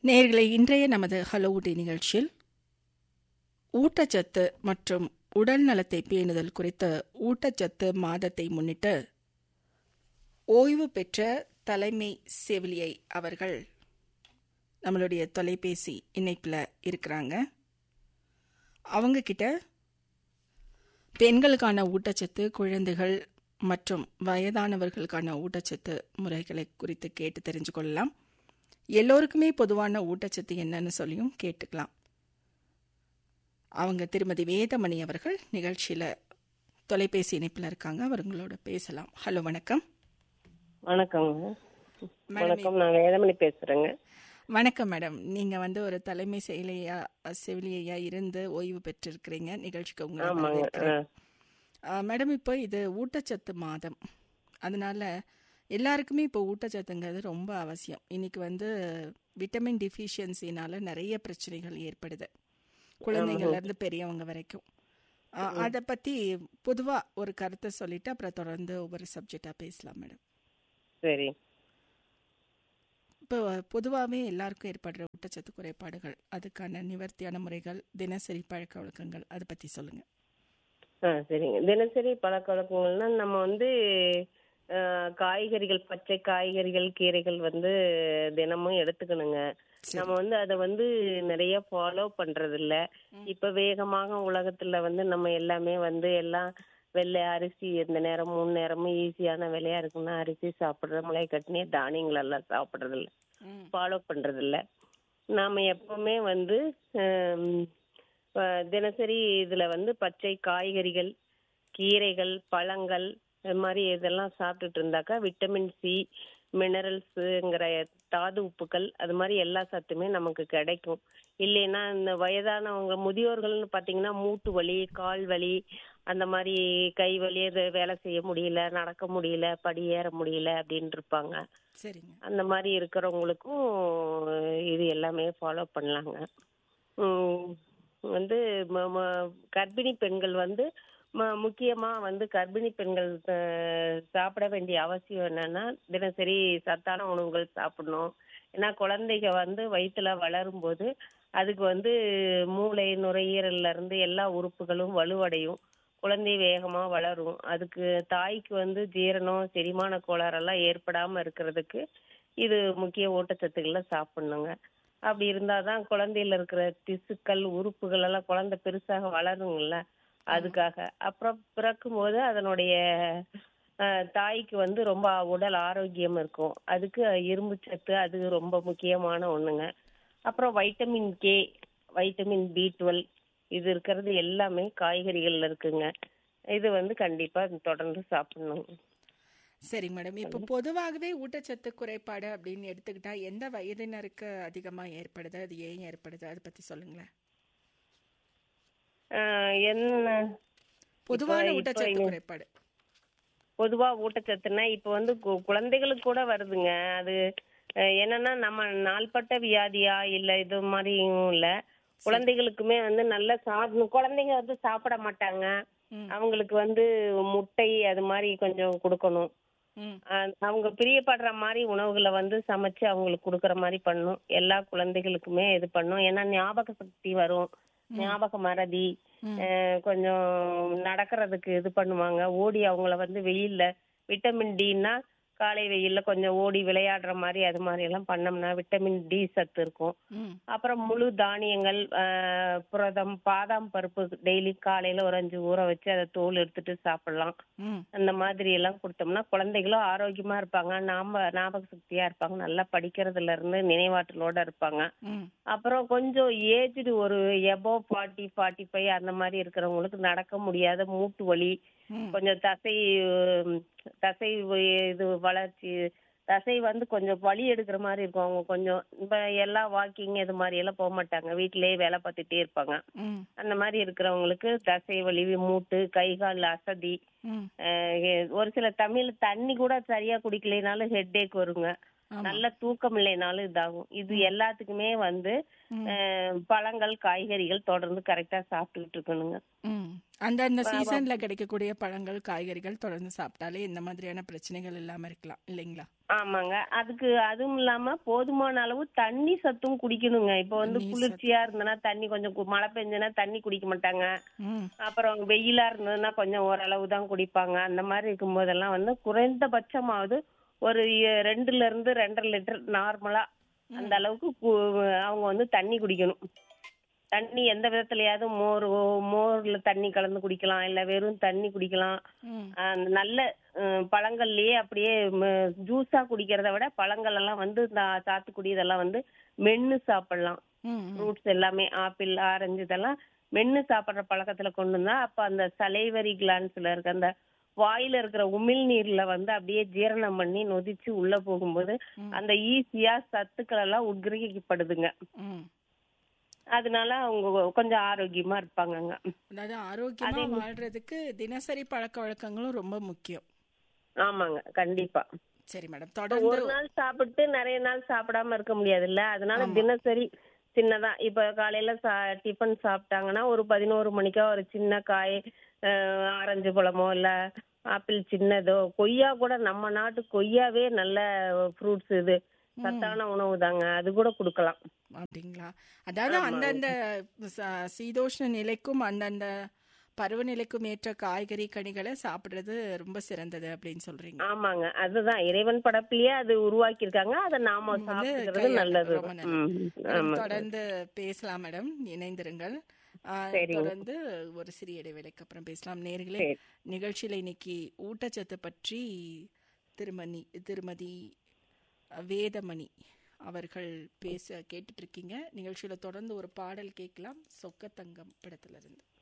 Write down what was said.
நேயர்களே இன்றைய நமது ஹலோ ஊட்டி நிகழ்ச்சியில் ஊட்டச்சத்து மற்றும் உடல் நலத்தை பேணுதல் குறித்த ஊட்டச்சத்து மாதத்தை முன்னிட்டு ஓய்வு பெற்ற தலைமை செவிலியை அவர்கள் நம்மளுடைய தொலைபேசி இணைப்பில் இருக்கிறாங்க அவங்க கிட்ட பெண்களுக்கான ஊட்டச்சத்து குழந்தைகள் மற்றும் வயதானவர்களுக்கான ஊட்டச்சத்து முறைகளை குறித்து கேட்டு தெரிஞ்சு கொள்ளலாம் எல்லோருக்குமே பொதுவான ஊட்டச்சத்து என்னன்னு சொல்லியும் கேட்டுக்கலாம் அவங்க திருமதி வேதமணி அவர்கள் நிகழ்ச்சியில தொலைபேசி இணைப்பில் இருக்காங்க அவங்களோட பேசலாம் ஹலோ வணக்கம் வணக்கங்க மேடம் வணக்கம் நான் வேதமணி பேசுறேங்க வணக்கம் மேடம் நீங்க வந்து ஒரு தலைமை செயலியா செவிலியா இருந்து ஓய்வு பெற்றிருக்கிறீங்க நிகழ்ச்சிக்கு உங்களை ஆமாங்க வரவேற்கிறேன். ஆ. ஆ, மேடம் இப்போ இது ஊட்டச்சத்து மாதம் அதனால எல்லாருக்குமே இப்போ ஊட்டச்சத்துங்கிறது ரொம்ப அவசியம் இன்னைக்கு வந்து விட்டமின் டிஃபிஷியன்சினால நிறைய பிரச்சனைகள் ஏற்படுது குழந்தைங்கள்ல இருந்து பெரியவங்க வரைக்கும் அதை பத்தி பொதுவா ஒரு கருத்தை சொல்லிட்டு அப்புறம் தொடர்ந்து ஒவ்வொரு சப்ஜெக்டா பேசலாம் மேடம் சரி இப்போ பொதுவாகவே எல்லாருக்கும் ஏற்படுற ஊட்டச்சத்து குறைபாடுகள் அதுக்கான நிவர்த்தியான முறைகள் தினசரி பழக்க வழக்கங்கள் அதை பத்தி சொல்லுங்க ஆ சரிங்க தினசரி பழக்க வழக்கங்கள்னா நம்ம வந்து ஆ, காய்கறிகள் பச்சை காய்கறிகள் கீரைகள் வந்து தினமும் எடுத்துக்கணுங்க சரி. நம்ம வந்து அதை வந்து நிறைய ஃபாலோ பண்றது இல்ல இப்ப வேகமாக உலகத்துல வந்து நம்ம எல்லாமே வந்து எல்லாம் வெள்ளை அரிசி எந்த நேரம் மூணு நேரமும் ஈஸியான விலையா இருக்குன்னா அரிசி சாப்பிடுற முளை கட்டினே தானியங்கள் எல்லாம் சாப்பிடுறது இல்ல ம் ஃபாலோ பண்றது இல்ல நாம எப்பவுமே வந்து ஹம், அஹ், தினசரி இதுல வந்து பச்சை காய்கறிகள் கீரைகள் பழங்கள் இது மாதிரி இதெல்லாம் சாப்பிட்டுட்டு இருந்தாக்கா விட்டமின் சி மினரல்ஸுங்கிற தாது உப்புக்கள் அது மாதிரி எல்லா சத்துமே நமக்கு கிடைக்கும் இல்லைன்னா இந்த வயதானவங்க முதியோர்கள்னு பார்த்தீங்கன்னா மூட்டு வலி கால் வலி அந்த மாதிரி கை வலி அது வேலை செய்ய முடியல நடக்க முடியல படி ஏற முடியல அப்படின்னு இருப்பாங்க சரிங்க அந்த மாதிரி இருக்கிறவங்களுக்கும் இது எல்லாமே ஃபாலோ பண்ணலாங்க உம் வந்து ம- ம- கர்ப்பிணி பெண்கள் வந்து ம- முக்கியமா வந்து கர்ப்பிணி பெண்கள் அஹ், சாப்பிட வேண்டிய அவசியம் என்னன்னா தினசரி சத்தான உணவுகள் சாப்பிடணும் ஏன்னா குழந்தைங்க வந்து வயிற்றுல வளரும் போது அதுக்கு வந்து மூளை நுரையீரல்ல இருந்து எல்லா உறுப்புகளும் வலுவடையும் குழந்தை வேகமா வளரும் அதுக்கு தாய்க்கு வந்து ஜீரணம் செரிமான கோளாறெல்லாம் ஏற்படாம இருக்கிறதுக்கு இது முக்கிய ஊட்டச்சத்துக்களை சாப்பிடணுங்க அப்படி இருந்தாதான் குழந்தையில இருக்கிற திசுக்கள் உறுப்புகள் எல்லாம் குழந்தை பெருசாக வளருங்கல்ல அதுக்காக அப்புறம் பிறக்கும் போது அதனுடைய அஹ், தாய்க்கு வந்து ரொம்ப உடல் ஆரோக்கியம் இருக்கும் அதுக்கு இரும்பு சத்து அது ரொம்ப முக்கியமான ஒண்ணுங்க அப்புறம் vitamin K vitamin B twelve இது இருக்கிறது எல்லாமே காய்கறிகள்ல இருக்குங்க இது வந்து கண்டிப்பா தொடர்ந்து சாப்பிடணும் சரிங்க மேடம் இப்போ பொதுவாகவே ஊட்டச்சத்து குறைபாடு அப்படின்னு எடுத்துக்கிட்டா எந்த வயதினருக்கு அதிகமா ஏற்படுது அது ஏன் ஏற்படுது அதை பத்தி சொல்லுங்களேன் ஆஹ் என்ன பொதுவான இப்ப ஊட்டச்சத்து இது- குறைபாடு பொதுவா ஊட்டச்சத்துனா இப்ப வந்து கு- குழந்தைகளுக்கு கூட வருதுங்க அது அஹ், என்னன்னா நம்ம நாள்பட்ட வியாதியா இல்ல இது மாதிரியும் இல்ல குழந்தைகளுக்குமே வந்து நல்ல சாப்பிடணும் குழந்தைங்க வந்து சாப்பிட மாட்டாங்க ம். அவங்களுக்கு வந்து முட்டை அது மாதிரி கொஞ்சம் கொடுக்கணும் ம் அஹ், அவங்க பிரியப்படுற மாதிரி உணவுகளை வந்து சமைச்சு அவங்களுக்கு கொடுக்கற மாதிரி பண்ணணும் எல்லா குழந்தைகளுக்குமே இது பண்ணும் ஏன்னா ஞாபக சக்தி வரும் ஞாபக மறதி ம். அஹ், கொஞ்சம் நடக்கிறதுக்கு இது பண்ணுவாங்க ஓடி அவங்கள வந்து வெயில்ல விட்டமின் டின்னா காலை வெயில்ல கொஞ்சம் ஓடி விளையாடுற மாதிரி அது மாதிரி எல்லாம் பண்ணோம்னா விட்டமின் டி சத்து இருக்கும் ம் அப்புறம் முழு தானியங்கள் ஆஹ், புரதம் பாதாம் பருப்பு டெய்லி காலையில ஒரு அஞ்சு ஊற வச்சு அதை தோல் எடுத்துட்டு சாப்பிடலாம் ம் அந்த மாதிரி எல்லாம் கொடுத்தோம்னா குழந்தைகளும் ஆரோக்கியமா இருப்பாங்க நாம ஞாபக சக்தியா இருப்பாங்க நல்லா படிக்கிறதுல இருந்து நினைவாற்றலோட இருப்பாங்க ம் அப்புறம் கொஞ்சம் ஏஜ்டு ஒரு எபோ ஃபார்ட்டி ஃபார்ட்டி ஃபைவ் அந்த மாதிரி இருக்கிறவங்களுக்கு நடக்க முடியாத மூட்டு வலி ம் கொஞ்சம் தசை உம், தசை உ- இது வளர்ச்சி தசை வந்து கொஞ்சம் வலி எடுக்கிற மாதிரி இருக்கும் அவங்க கொஞ்சம் இப்ப எல்லாம் வாக்கிங் இது மாதிரி எல்லாம் போக மாட்டாங்க வீட்டிலேயே வேலை பார்த்துட்டே இருப்பாங்க ம் அந்த மாதிரி இருக்கிறவங்களுக்கு தசை வலி மூட்டு கை கால் அசதி ம் அஹ் எ- ஒரு சில தமிழ் தண்ணி கூட சரியா குடிக்கலைனாலும் ஹெட் ஏக் வருங்க ஆமா. நல்ல தூக்கம் இல்லைனாலும் இதாகும் இது எல்லாத்துக்குமே வந்து ம். அஹ், பழங்கள் காய்கறிகள் தொடர்ந்து கரெக்டா சாப்பிட்டுக்கிட்டு இருக்கணுங்க ம். அந்தந்த சீசன்ல கிடைக்கக்கூடிய பழங்கள் காய்கறிகள் தொடர்ந்து சாப்பிட்டாலே இந்த மாதிரியான பிரச்சனைகள் இல்லாம இருக்கலாம் இல்லைங்களா ஆமாங்க அதுக்கு அதுவும் இல்லாம போதுமான அளவு தண்ணி சத்தும் குடிக்கணுங்க இப்ப வந்து தண்ணி குளிர்ச்சியா இருந்ததுன்னா தண்ணி கொஞ்சம் கு- மழை பெஞ்சுன்னா தண்ணி குடிக்க மாட்டாங்க ம் அப்புறம் வெயிலா இருந்ததுன்னா கொஞ்சம் ஓரளவு தான் குடிப்பாங்க அந்த மாதிரி இருக்கும்போதெல்லாம் வந்து குறைந்தபட்சமாவது ஒரு எ- ரெண்டுல இருந்து ரெண்டரை லிட்டர் நார்மலா அந்த அளவுக்கு கு- அவங்க வந்து தண்ணி குடிக்கணும் தண்ணி எந்த விதத்துலயாவது மோர் மோர்ல தண்ணி கலந்து குடிக்கலாம் இல்ல வெறும் தண்ணி குடிக்கலாம் ம் அந்த நல்ல அஹ், பழங்கள்லயே அப்படியே ஜூஸா குடிக்கிறத விட பழங்கள் எல்லாம் வந்து இந்த சாத்துக்குடி இதெல்லாம் வந்து மென்னு சாப்பிடலாம் ம் ம். ஃப்ரூட்ஸ் எல்லாமே ஆப்பிள் ஆரஞ்சு இதெல்லாம் மென்னு சாப்பிடுற பழக்கத்துல கொண்டு வந்தா அப்ப அந்த சலைவரி கிளான்ஸ்ல இருக்க அந்த வாயில இருக்கிற உமிழ்நீர்ல வந்து அப்படியே ஜீரணம் பண்ணி நொதிச்சு உள்ள போகும்போது ம். அந்த ஈஸியா சத்துக்கள் எல்லாம் உட்கிரகிக்கப்படுதுங்க ம். அதனால அவங்க கொஞ்சம் ஆரோக்கியமா இருப்பாங்கங்க அதாவது ஆரோக்கியமா வாழ்றதுக்கு தினசரி பழக்க வழக்கங்களும் ரொம்ப முக்கியம் ஆமாங்க கண்டிப்பா சரி மேடம் இப்ப தொடர்ந்து ஒரு நாள் சாப்பிட்டு நிறைய நாள் சாப்பிடாம இருக்க முடியாதுல்ல அதனால தினசரி சின்னதா இப்ப காலையில சா டிஃபன் சாப்பிட்டாங்கன்னா ஒரு பதினோரு மணிக்கா ஒரு சின்ன காய் அஹ், ஆரஞ்சு பழமோ இல்ல ஆப்பிள் சின்னதோ கொய்யா கூட நம்ம நாட்டு கொய்யாவே நல்ல ஃப்ரூட்ஸ் இது சத்தான உணவு தாங்க அது கூட கொடுக்கலாம் அப்படிங்களா அதாவது அந்தந்த ச- சீதோஷ்ண நிலைக்கும் அந்தந்த பருவநிலைக்கும் ஏற்ற காய்கறி கனிகளை சாப்பிடுறது ரொம்ப சிறந்தது அப்படின்னு சொல்றீங்க ஆமாங்க அதுதான் இறைவன் படப்பிலேயே அது உருவாக்கி இருக்காங்க அதை நாம வந்து சாப்பிடுறது கையாள- நல்லது ரொம்ப நல்லது. ம், மேடம், ஆமாங்க தொடர்ந்து பேசலாம் மேடம் இணைந்திருங்கள் ஆ, சரிங்க. தொடர்ந்து ஒரு சிறிய இடைவேளைக்கு அப்புறம் பேசலாம் நேர்களே சரி. நிகழ்ச்சியில இன்னைக்கு ஊட்டச்சத்து பற்றி திருமணி திருமதி வேதமணி அவர்கள் பேச கேட்டுட்டு இருக்கீங்க நிகழ்ச்சியில தொடர்ந்து ஒரு பாடல் கேட்கலாம் சொக்கத்தங்கம் படத்துல இருந்து